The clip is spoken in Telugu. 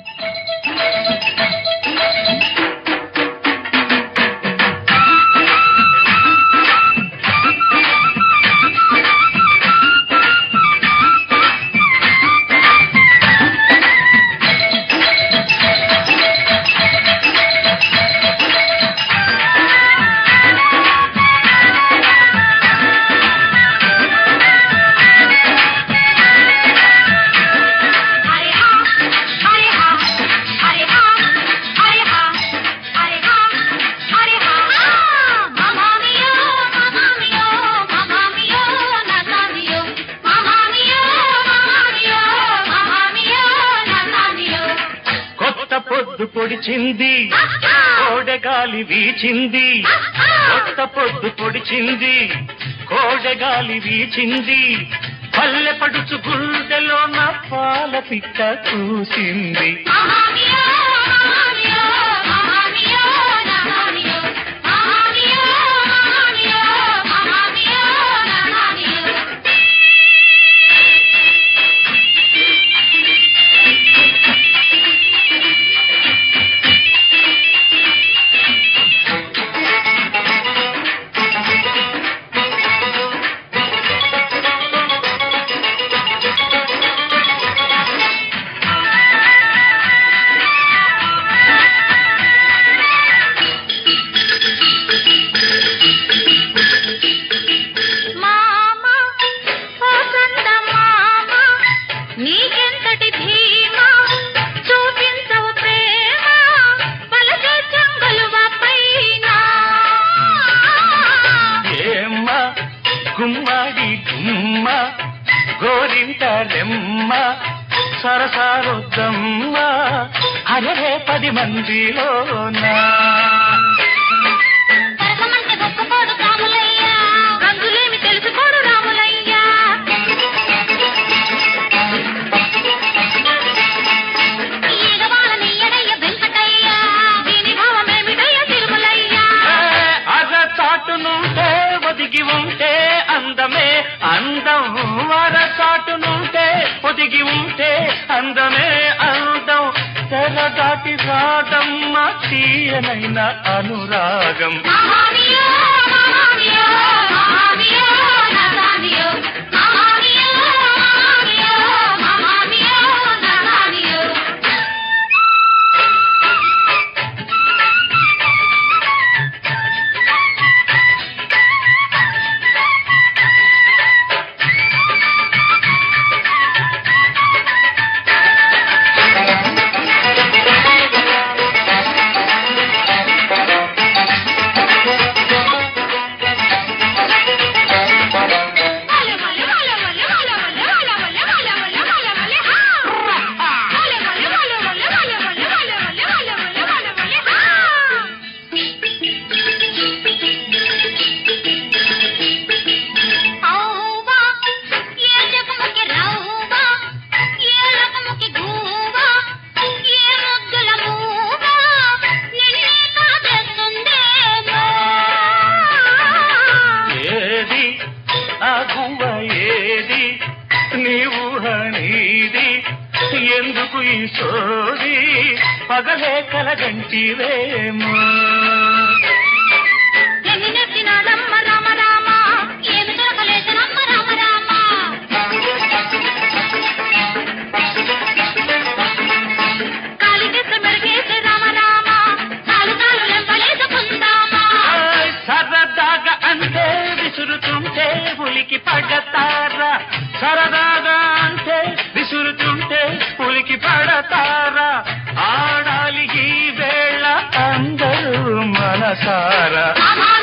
హరి హా హరి హా హరి హా హరి హా హరి హా హరి హా మమామియో మమామియో మమామియో నసామియో మమామియో మమామియో మమామియో నసామియో కొత్త పొద్దు పొడిచింది కోడెగాలి వీచింది కొత్త పొద్దు పొడిచింది కోడెగాలి వీచింది పల్లె పడుచు గుండెలో నా పాల పిట్ట కూసింది మమామియో మమామియో మమామియో నసామియో మమామియో మమామియో మమామియో నసామియో మామ ఓ చంద మామ నీకెంతటి ధీమా చూపించవు ప్రేమ పలకే చంగలువ పైన ఏమ్మ గుమ్మడి గుమ్మ గోరింట రెమ్మ సరసారొద్దమ్మ అరే పది మందిలోనా సరసమంటే గొప్పకోడు రాములయ్య రంగులేమి తెలుసుకోడు రాములయ్య ఈగవాలని ఎడయ్య వెంకటయ్య దీని భావమేమిటయ్య తిరుమలయ్య అర చాటునుంటే ఒదిగి ఉంటే అందమే అందం అర చాటునుంటే ఒదిగి ఉంటే అందమే అందం తెర దాటి రాదమ్మ తీయనైన అనురాగం మహామియో మహామియో మహామియో నసామియో మహామియో మహామియో మహామియో నసామియో ఏది ఆ గువ్వ ఏది నీవు హనీది ఎందుకు ఈ సోది పగలే కలగంటివేమో ఎన్ని నెట్టినాడమ్మ రామ రామ ఏమి దొరకలేదనమ్మ రామ రామ కాలికేసి మెరుగేసి రామ రామ కాలు కాలు లెంపలేసుకుందామా ఆయ్ సరదాగా అంటే విసురుతుంటే పులికి పడతారా సరదాగా అంటే విసురుతుంటే పులికి పడతారా ఆడాలి ఈ వేళ అందరూ మనసారా మామా